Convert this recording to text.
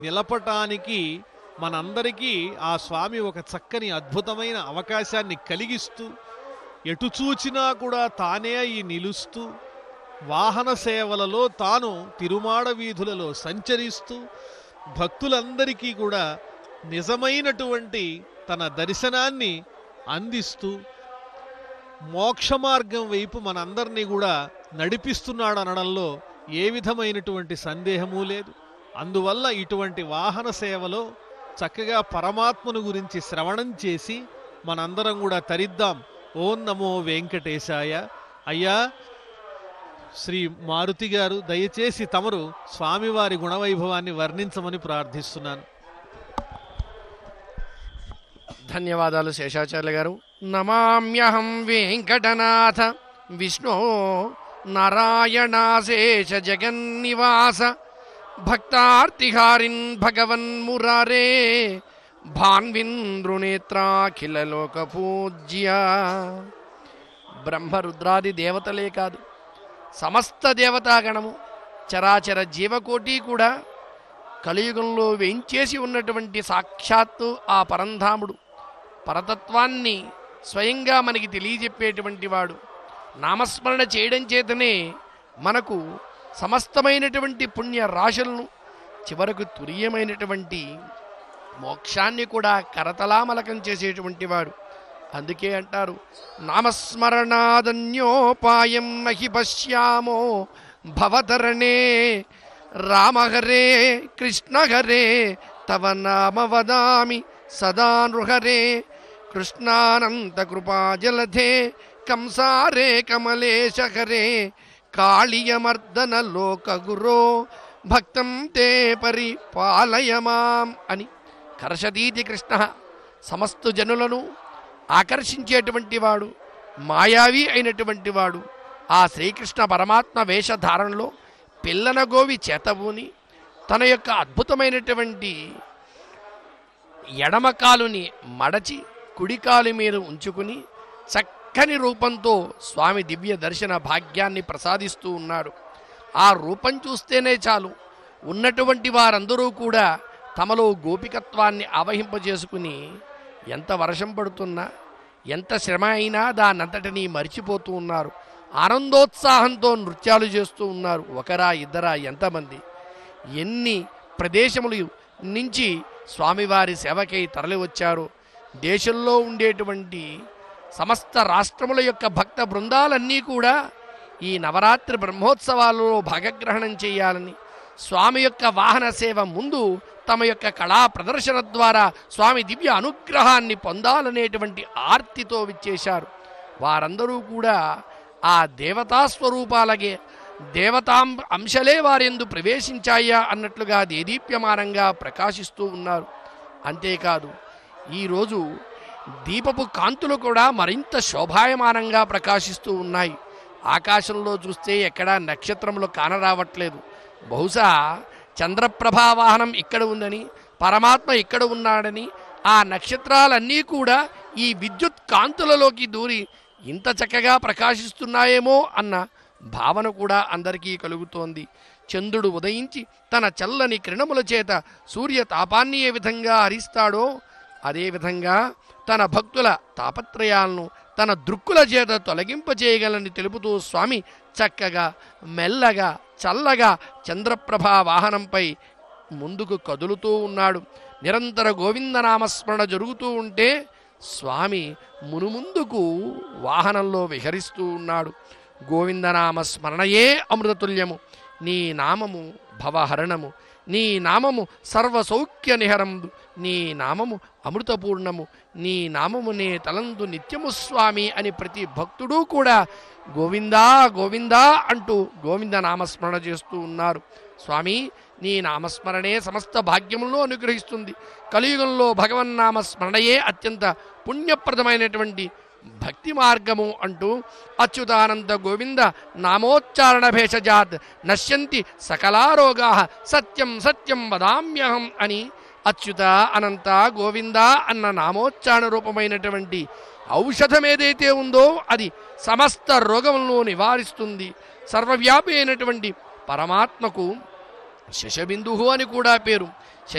నిలపటానికి మనందరికీ ఆ స్వామి ఒక చక్కని అద్భుతమైన అవకాశాన్ని కలిగిస్తూ ఎటు చూచినా కూడా తానే అయి నిలుస్తూ వాహన సేవలలో తాను తిరుమాడ వీధులలో సంచరిస్తూ భక్తులందరికీ కూడా నిజమైనటువంటి తన దర్శనాన్ని అందిస్తూ మోక్ష మార్గం వైపు మనందరినీ కూడా నడిపిస్తున్నాడు అనడంలో ఏ విధమైనటువంటి సందేహము లేదు అందువల్ల ఇటువంటి వాహన సేవలో చక్కగా పరమాత్మను గురించి శ్రవణం చేసి మనందరం కూడా తరిద్దాం ఓం నమో వెంకటేశాయ అయ్యా శ్రీ మారుతి గారు దయచేసి తమరు స్వామివారి గుణవైభవాన్ని వర్ణించమని ప్రార్థిస్తున్నాను ధన్యవాదాలు శేషాచార్య గారు నమామ్యహం వెంకటనాథ విష్ణో నారాయణాశేష జగన్నివాస భక్తార్తిహారిన్ భగవన్ మురారే భాన్వింద్రునేత్రాఖిల లోక పూజ్య బ్రహ్మరుద్రాది దేవతలే కాదు సమస్త దేవతాగణము చరాచర జీవకోటి కూడా కలియుగంలో వేంచేసి ఉన్నటువంటి సాక్షాత్తు ఆ పరంధాముడు పరతత్వాన్ని స్వయంగా మనకి తెలియజెప్పేటువంటి వాడు నామస్మరణ చేయడం చేతనే మనకు సమస్తమైనటువంటి పుణ్య రాశులను చివరకు తురీయమైనటువంటి మోక్షాన్ని కూడా కరతలామలకం చేసేటువంటి వాడు అందుకే అంటారు నామస్మరణాదన్యోపాయం నహి పశ్యామో భవతరణే రామహరే కృష్ణహరే తవ నామ వదామి సదా నృహరే కృష్ణానంత కృపాజలధే కంసారే కమలేశహరే కాళీయమర్దన లోకగురో భక్తం తే పరిపాలయ మాం అని కర్షదీతి కృష్ణ సమస్త జనులను ఆకర్షించేటువంటి వాడు మాయావి అయినటువంటి వాడు ఆ శ్రీకృష్ణ పరమాత్మ వేషధారణలో పిల్లన గోవి చేతబూని తన యొక్క అద్భుతమైనటువంటి ఎడమ కాలుని మడచి కుడి కాలు మీద ఉంచుకుని చక్కని రూపంతో స్వామి దివ్య దర్శన భాగ్యాన్ని ప్రసాదిస్తూ ఉన్నాడు ఆ రూపం చూస్తేనే చాలు ఉన్నటువంటి వారందరూ కూడా తమలో గోపికత్వాన్ని ఆవహింపజేసుకుని ఎంత వర్షం పడుతున్నా ఎంత శ్రమ అయినా దానంతటినీ మరిచిపోతూ ఉన్నారు ఆనందోత్సాహంతో నృత్యాలు చేస్తూ ఉన్నారు ఒకరా ఇద్దరా ఎంతమంది ఎన్ని ప్రదేశములు నుంచి స్వామివారి సేవకై తరలి వచ్చారో దేశంలో ఉండేటువంటి సమస్త రాష్ట్రముల యొక్క భక్త బృందాలన్నీ కూడా ఈ నవరాత్రి బ్రహ్మోత్సవాలలో భాగగ్రహణం చేయాలని స్వామి యొక్క వాహన సేవ ముందు తమ యొక్క కళా ప్రదర్శన ద్వారా స్వామి దివ్య అనుగ్రహాన్ని పొందాలనేటువంటి ఆర్తితో విచ్చేశారు వారందరూ కూడా ఆ దేవతా స్వరూపాలగే దేవతాం అంశలే వారెందు ప్రవేశించాయా అన్నట్లుగా దేదీప్యమానంగా ప్రకాశిస్తూ ఉన్నారు అంతేకాదు ఈరోజు దీపపు కాంతులు కూడా మరింత శోభాయమానంగా ప్రకాశిస్తూ ఉన్నాయి ఆకాశంలో చూస్తే ఎక్కడా నక్షత్రములు కానరావట్లేదు బహుశా చంద్రప్రభా వాహనం ఇక్కడ ఉందని పరమాత్మ ఇక్కడ ఉన్నాడని ఆ నక్షత్రాలన్నీ కూడా ఈ విద్యుత్ కాంతులలోకి దూరి ఇంత చక్కగా ప్రకాశిస్తున్నాయేమో అన్న భావన కూడా అందరికీ కలుగుతోంది చంద్రుడు ఉదయించి తన చల్లని కిరణముల చేత సూర్య తాపాన్ని ఏ విధంగా హరిస్తాడో అదేవిధంగా తన భక్తుల తాపత్రయాలను తన దృక్కుల చేత తొలగింపచేయగలని తెలుపుతూ స్వామి చక్కగా మెల్లగా చల్లగా చంద్రప్రభా వాహనంపై ముందుకు కదులుతూ ఉన్నాడు నిరంతర గోవిందనామస్మరణ జరుగుతూ ఉంటే స్వామి మునుముందుకు వాహనంలో విహరిస్తూ ఉన్నాడు గోవిందనామ స్మరణయే అమృతతుల్యము నీ నామము భవహరణము నీ నామము సర్వసౌఖ్య నిహరందు నీ నామము అమృతపూర్ణము నీ నామమునే తలందు నిత్యము స్వామి అని ప్రతి భక్తుడు కూడా గోవిందా గోవిందా అంటూ గోవింద నామస్మరణ చేస్తూ ఉన్నారు స్వామి నీ నామస్మరణే సమస్త భాగ్యములను అనుగ్రహిస్తుంది కలియుగంలో భగవన్నామ స్మరణయే అత్యంత పుణ్యప్రదమైనటువంటి భక్తి మార్గము అంటూ అచ్యుతానంద గోవింద నామోచ్చారణ భేషజాత్ నశ్యంతి సకలారోగా సత్యం సత్యం వదామ్యహం అని అచ్యుత అనంత గోవింద అన్న నామోచ్చారణ రూపమైనటువంటి ఔషధం ఏదైతే ఉందో అది సమస్త రోగములను నివారిస్తుంది సర్వవ్యాపి అయినటువంటి పరమాత్మకు శశబిందువు అని కూడా పేరు